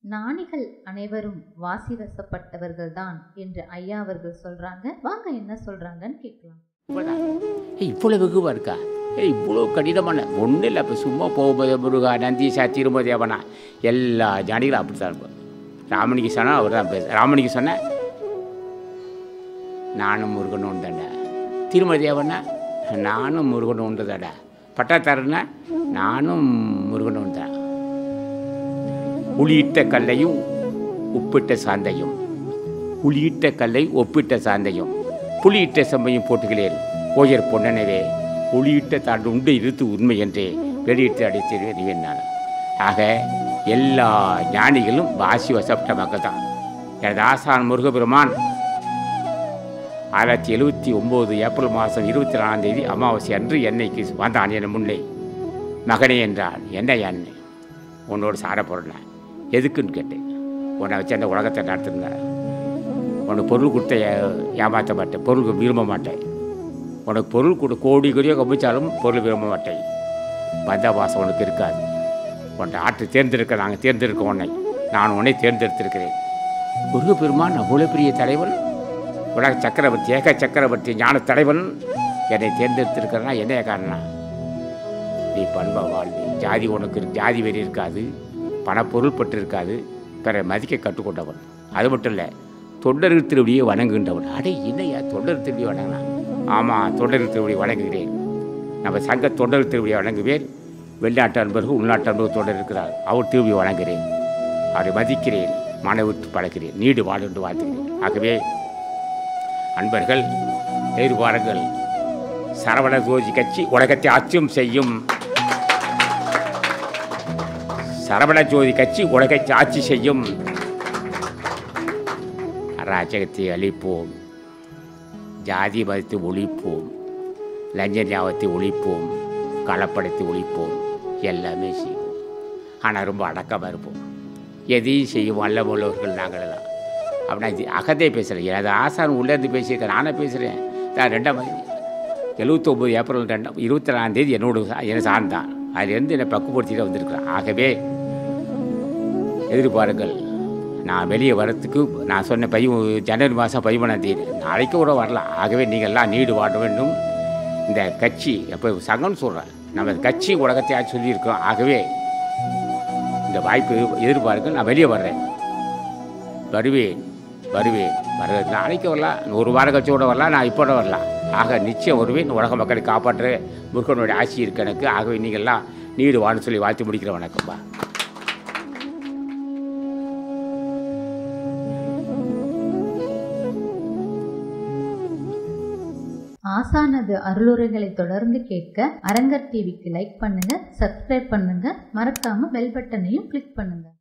ஞானிகள் அனைவரும் வாசி வசப்பட்டவர்கள்தான் என்று ஐயா அவர்கள் சொல்றாங்க வாங்க என்ன சொல்றாங்கன்னு கேட்கலாம் இப்பதான், ஏய் இவ்வளோ வெகுவாக இருக்கா ஏய் இவ்வளோ கடினமான ஒன்றும் இல்லை இப்போ சும்மா போகும்போது முருகா நந்தீசா திருமதேவனா எல்லா ஜானிகளும் அப்படி தான் இருப்பார் ராமனிக்கு சொன்னால் அவர் தான் பேச ராமனிக்கு சொன்ன நானும் முருகன் உண்டடா திருமதேவனா நானும் முருகன் உண்டுதாடா பட்டாத்தாருன்னா நானும் முருகன் உண்டா புளியிட்ட கல்லையும் உப்பிட்ட சாந்தையும் புளியிட்ட கல்லை ஒப்பிட்ட சாந்தையும் புளியிட்ட செம்மையும் போட்டுகளேன் ஓயர் பொன்னனவே புளியிட்ட தாண்டு உண்டு இருத்து உண்மை என்றே வெளியிட்டு அடித்திருவேன் நான் ஆக எல்லா ஞானிகளும் வாசி வசப்பட்ட மக்கள் தான் எனது ஆசான் முருகபெருமான் ஆயிரத்தி எழுபத்தி ஒம்பது ஏப்ரல் மாதம் இருபத்தி நாலாம் தேதி அமாவாசை அன்று என்னைக்கு வந்தான் என் முன்னே மகனே என்றான் என்ன எண்ணெய் உன்னோடு சார போடுறேன் எதுக்குன்னு கேட்டேன் உன்னை வச்சு அந்த உலகத்தை நடத்துங்க உனக்கு பொருள் கொடுத்த ஏ- ஏமாற்ற மாட்டேன் பொருள் விரும்ப மாட்டேன் உனக்கு பொருள் கொடு கோடி கோடியோ கமிச்சாலும் பொருள் விரும்ப மாட்டேன் பந்தாபாசம் உனக்கு இருக்காது உன்னை ஆற்று தேர்ந்தெடுக்க நாங்கள் தேர்ந்தெடுக்க உன்னை நான் உன்னை தேர்ந்தெடுத்திருக்கிறேன் முருகப்பெருமான் அவ்வளோ பெரிய தலைவன் உலக சக்கரவர்த்தி ஏக சக்கரவர்த்தி ஞான தலைவன் என்னை தேர்ந்தெடுத்திருக்கிறனா என்ன காரணம் நீ பண்பா வாழ்வி ஜாதி உனக்கு இருக்கு ஜாதி வெறி இருக்காது பணப்பொருள் பட்டு இருக்காது பிற மதிக்க கற்றுக்கொண்டவன் அது மட்டும் இல்லை தொண்டர்கள் திருவடியை வணங்குகின்றவன் அடே என்னையா தொண்டர் திருவடியை வணங்கலாம் ஆமாம் தொண்டர்கள் திருவடியை வணங்குகிறேன் நம்ம சங்க தொண்டர் திருவடியை வணங்குவேன் வெளிநாட்டு அன்பர்கள் உள்நாட்டு அன்பர்கள் தொடர் இருக்கிறார் அவர் திருவியை வணங்குகிறேன் அவரை மதிக்கிறேன் மனவிட்டு பழகிறேன் நீடு வாழ்ந்து வாழ்த்துகிறேன் ஆகவே அன்பர்கள் எதிர்பாருங்கள் சரவண ஜோதி கட்சி உலகத்தை ஆட்சியும் செய்யும் சரவண ஜோதி கட்சி உலகத்தை ஆட்சி செய்யும் அராஜகத்தை அழிப்போம் ஜாதி மதத்தை ஒழிப்போம் லஞ்ச ஞாபகத்தை ஒழிப்போம் களப்படத்தை ஒழிப்போம் எல்லாமே செய்வோம் ஆனால் ரொம்ப அடக்கமாக இருப்போம் எதையும் செய்யும் வல்ல உள்ளவர்கள் நாங்களெல்லாம் அப்படின்னா இது அகத்தே பேசுகிறேன் எனது ஆசான் உள்ளேருந்து பேசியிருக்கேன் நானே பேசுகிறேன் நான் ரெண்டாம் எழுபத்தொம்பது ஏப்ரல் ரெண்டாம் இருபத்தி நாலாம் தேதி என்னோட சா- என்னை சார்ந்தான் அதுலேருந்து என்னை பக்குவப்படுத்திட்டு வந்திருக்கிறேன் ஆகவே எதிர்பாருங்கள் நான் வெளியே வரத்துக்கு நான் சொன்ன பதி ஜனவரி மாதம் பதிமூணாம் தேதி நாளைக்கு கூட வரலாம் ஆகவே நீங்கள் எல்லாம் நீடு வாட வேண்டும் இந்த கட்சி எப்போ சங்கம்னு சொல்கிறேன் நம்ம இந்த கட்சி உலகத்தையா சொல்லியிருக்கோம் ஆகவே இந்த வாய்ப்பு எதிர்பாருங்கள் நான் வெளியே வர்றேன் வருவேன் வருவேன் வர நாளைக்கு வரலாம் ஒரு வாரம் கழிச்சு கூட வரலாம் நான் இப்போ கூட வரலாம் ஆக நிச்சயம் வருவேன் உலக மக்களை காப்பாற்ற முருகனுடைய ஆட்சி இருக்கு எனக்கு ஆகவே நீங்கள்லாம் நீடு வான்னு சொல்லி வாழ்த்து முடிக்கிற வணக்கம்பா ஆசானது அருளுரைகளை தொடர்ந்து கேட்க அரங்கர் டிவிக்கு லைக் பண்ணுங்க சப்ஸ்கிரைப் பண்ணுங்க மறக்காம பெல் பட்டனையும் கிளிக் பண்ணுங்க